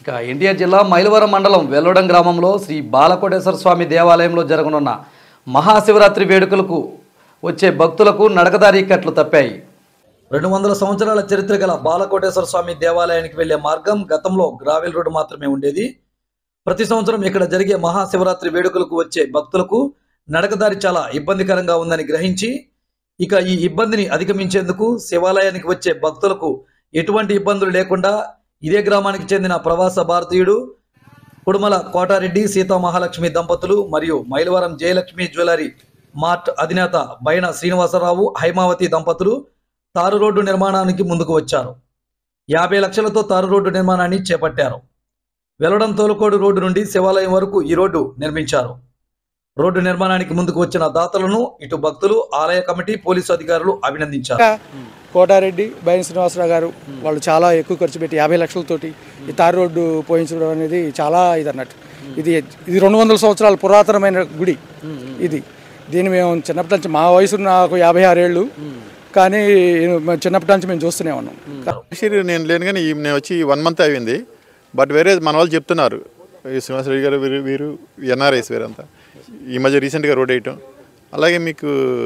ఇక ఎన్టీఆర్ జిల్లా మైలవరం మండలం వెల్లడం గ్రామంలో శ్రీ బాలకోటేశ్వర స్వామి దేవాలయంలో జరగనున్న మహాశివరాత్రి వేడుకలకు వచ్చే భక్తులకు నడకదారి ఇక్కట్లు తప్పాయి రెండు వందల సంవత్సరాల చరిత్ర గల బాలకోటేశ్వర స్వామి దేవాలయానికి వెళ్లే మార్గం గతంలో గ్రావెల్ రోడ్డు మాత్రమే ఉండేది ప్రతి సంవత్సరం ఇక్కడ జరిగే మహాశివరాత్రి వేడుకలకు వచ్చే భక్తులకు నడకదారి చాలా ఇబ్బందికరంగా ఉందని గ్రహించి ఇక ఈ ఇబ్బందిని అధిగమించేందుకు శివాలయానికి వచ్చే భక్తులకు ఎటువంటి ఇబ్బందులు లేకుండా ఇదే గ్రామానికి చెందిన ప్రవాస భారతీయుడు కుడుమల కోటారెడ్డి సీతా మహాలక్ష్మి దంపతులు మరియు మైలవరం జయలక్ష్మి జ్యువెలరీ మార్ట్ అధినేత బైన శ్రీనివాసరావు హైమావతి దంపతులు తారు రోడ్డు నిర్మాణానికి ముందుకు వచ్చారు యాభై లక్షలతో తారు రోడ్డు నిర్మాణాన్ని చేపట్టారు వెల్లడం తోలుకోడు రోడ్డు నుండి శివాలయం వరకు ఈ రోడ్డు నిర్మించారు రోడ్డు నిర్మాణానికి ముందుకు వచ్చిన దాతలను ఇటు భక్తులు ఆలయ కమిటీ పోలీసు అధికారులు అభినందించారు కోటారెడ్డి బైన శ్రీనివాసరావు గారు వాళ్ళు చాలా ఎక్కువ ఖర్చు పెట్టి యాభై లక్షలతోటి ఈ తారు రోడ్డు పోయించడం అనేది చాలా ఇది అన్నట్టు ఇది ఇది రెండు వందల సంవత్సరాల పురాతనమైన గుడి ఇది దీన్ని మేము చిన్నప్పటి నుంచి మా వయసు నాకు యాభై ఆరేళ్ళు కానీ మేము చిన్నప్పటి నుంచి మేము చూస్తూనే ఉన్నాం యాక్చువల్లీ నేను లేను కానీ ఈ- నేను వచ్చి వన్ మంత్ అయింది బట్ వేరే మన వాళ్ళు చెప్తున్నారు ఈ శ్రీనివాస రెడ్డి గారు వీరు వీరు ఎన్ఆర్ఐస్ వేరంతా ఈ మధ్య రీసెంట్గా రోడ్ వేయటం అలాగే మీకు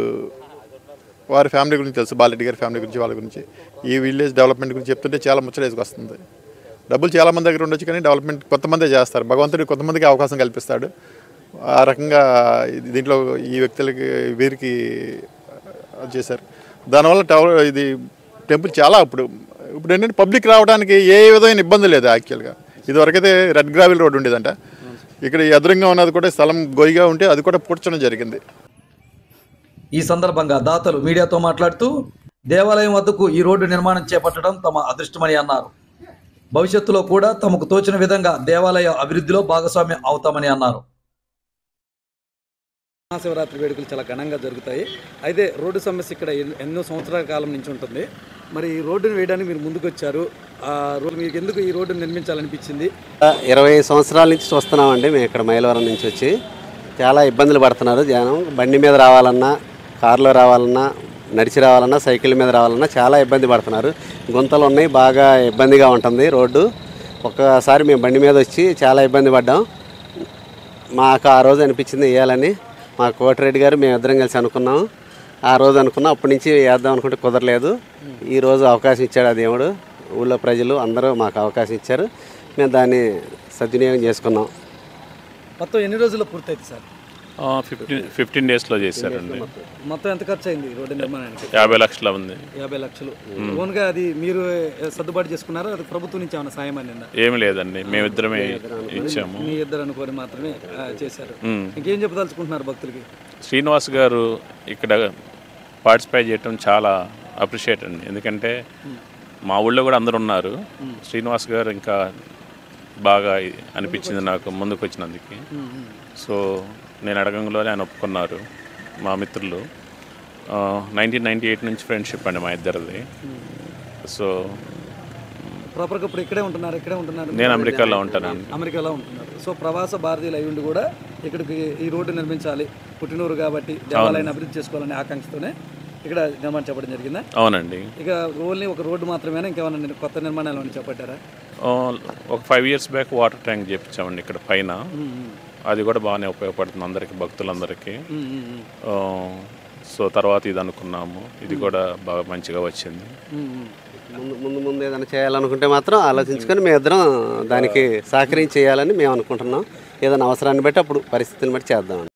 వారి ఫ్యామిలీ గురించి తెలుసు బాలరెడ్డి గారి ఫ్యామిలీ గురించి వాళ్ళ గురించి ఈ విలేజ్ డెవలప్మెంట్ గురించి చెప్తుంటే చాలా ముచ్చటేసుకు వస్తుంది డబ్బులు చాలా మంది దగ్గర ఉండొచ్చు కానీ డెవలప్మెంట్ కొంతమందే చేస్తారు భగవంతుడు కొంతమందికి అవకాశం కల్పిస్తాడు ఆ రకంగా ఇది- దీంట్లో ఈ వ్యక్తులకి వీరికి చేశారు దానివల్ల టవర్ ఇది టెంపుల్ చాలా ఇప్పుడు ఇప్పుడు ఏంటంటే పబ్లిక్ రావడానికి ఏ విధమైన ఇబ్బంది లేదు యాక్చువల్గా ఇదివరకైతే రెడ్ గ్రావిల్ రోడ్ ఉండేదంట ఇక్కడ ఈ ఎదురుగా ఉన్నది కూడా స్థలం గొయ్యిగా ఉంటే అది కూడా పూడ్చడం జరిగింది ఈ సందర్భంగా దాతలు మీడియాతో మాట్లాడుతూ దేవాలయం వద్దకు ఈ రోడ్డు నిర్మాణం చేపట్టడం తమ అదృష్టమని అన్నారు భవిష్యత్తులో కూడా తమకు తోచిన విధంగా దేవాలయ అభివృద్ధిలో భాగస్వామ్యం అవుతామని అన్నారు మహాశివరాత్రి వేడుకలు చాలా ఘనంగా జరుగుతాయి అయితే రోడ్డు సమస్య ఇక్కడ ఎన్- ఎన్నో సంవత్సరాల కాలం నుంచి ఉంటుంది మరి ఈ రోడ్డును వేయడానికి మీరు ముందుకు వచ్చారు ఆ రోడ్డు మీకు ఎందుకు ఈ రోడ్డును నిర్మించాలనిపించింది ఇరవై సంవత్సరాల నుంచి చూస్తున్నామండి మేము ఇక్కడ మైలవరం నుంచి వచ్చి చాలా ఇబ్బందులు పడుతున్నారు జనం బండి మీద రావాలన్నా కారులో రావాలన్నా నడిచి రావాలన్నా సైకిల్ మీద రావాలన్నా చాలా ఇబ్బంది పడుతున్నారు గుంతలు ఉన్నాయి బాగా ఇబ్బందిగా ఉంటుంది రోడ్డు ఒక్కసారి మేము బండి మీద వచ్చి చాలా ఇబ్బంది పడ్డాం మాకు ఆ రోజు అనిపించింది వేయాలని మా కోటిరెడ్డి గారు మేము ఇద్దరం కలిసి అనుకున్నాం ఆ రోజు అనుకున్నాం అప్పటి నుంచి వేద్దాం అనుకుంటే కుదరలేదు ఈ రోజు అవకాశం ఇచ్చాడు ఆ దేవుడు ఊళ్ళో ప్రజలు అందరూ మాకు అవకాశం ఇచ్చారు మేము దాన్ని సద్వినియోగం చేసుకున్నాం మొత్తం ఎన్ని రోజుల్లో పూర్తయింది సార్ ఫిఫ్టీన్ ఫిఫ్టీన్ డేస్లో చేశారండి మొత్తం ఎంత ఖర్చు అయింది ఈ రోడ్డు నిర్మాణానికి యాభై లక్షల ఉంది యాభై లక్షలు ఓన్గా అది మీరు సర్దుబాటు చేసుకున్నారా అది ప్రభుత్వం నుంచి ఏమైనా సాయం అందిందా ఏమి లేదండి మేమిద్దరమే ఇచ్చాము మీ ఇద్దరు అనుకొని మాత్రమే ఆ, చేశారు మ్మ్. ఇంకేం చెప్పదలుచుకుంటున్నారు భక్తులకి శ్రీనివాస్ గారు ఇక్కడ పార్టిసిపేట్ చేయటం చాలా అప్రిషియేట్ అండి ఎందుకంటే మా ఊళ్ళో కూడా అందరు ఉన్నారు శ్రీనివాస్ గారు ఇంకా బాగా అనిపించింది నాకు ముందుకు వచ్చినందుకు సో నేను అడగంలోనే ఆయన ఒప్పుకున్నారు మా మిత్రులు నైన్టీన్ నైన్టీ ఎయిట్ నుంచి ఫ్రెండ్షిప్ అండి మా ఇద్దరిది సో ప్రాపర్గా ఇప్పుడు ఇక్కడే ఉంటున్నారు ఇక్కడే ఉంటున్నారు నేను అమెరికాలో ఉంటానండి అమెరికాలో ఉంటున్నారు సో ప్రవాస భారతీయులు అయ్యుండి కూడా ఇక్కడికి ఈ రోడ్డు నిర్మించాలి పుట్టినూరు కాబట్టి దేవాలయాన్ని అభివృద్ధి చేసుకోవాలనే ఆకాంక్షతోనే ఇక్కడ నిర్మాణం చెప్పడం జరిగిందా అవునండి ఇక ఓన్లీ ఒక రోడ్డు మాత్రమేనా ఇంకేమైనా నిర్- కొత్త నిర్మాణాలు ఏమైనా చేపట్టారా ఆ, ఒక five years back water tank చేపించామండి ఇక్కడ పైన అది కూడా బాగానే ఉపయోగపడుతుంది అందరికి భక్తులందరికీ ఆ, సో తర్వాత ఇది అనుకున్నాము ఇది కూడా బాగా మంచిగా వచ్చింది ముందు ముందు ముందు ఏదైనా చేయాలనుకుంటే మాత్రం ఆలోచించుకొని మేము ఇద్దరం దానికి సహకరించి చేయాలని మేము అనుకుంటున్నాం ఏదైనా అవసరాన్ని బట్టి అప్పుడు పరిస్థితిని బట్టి చేద్దాం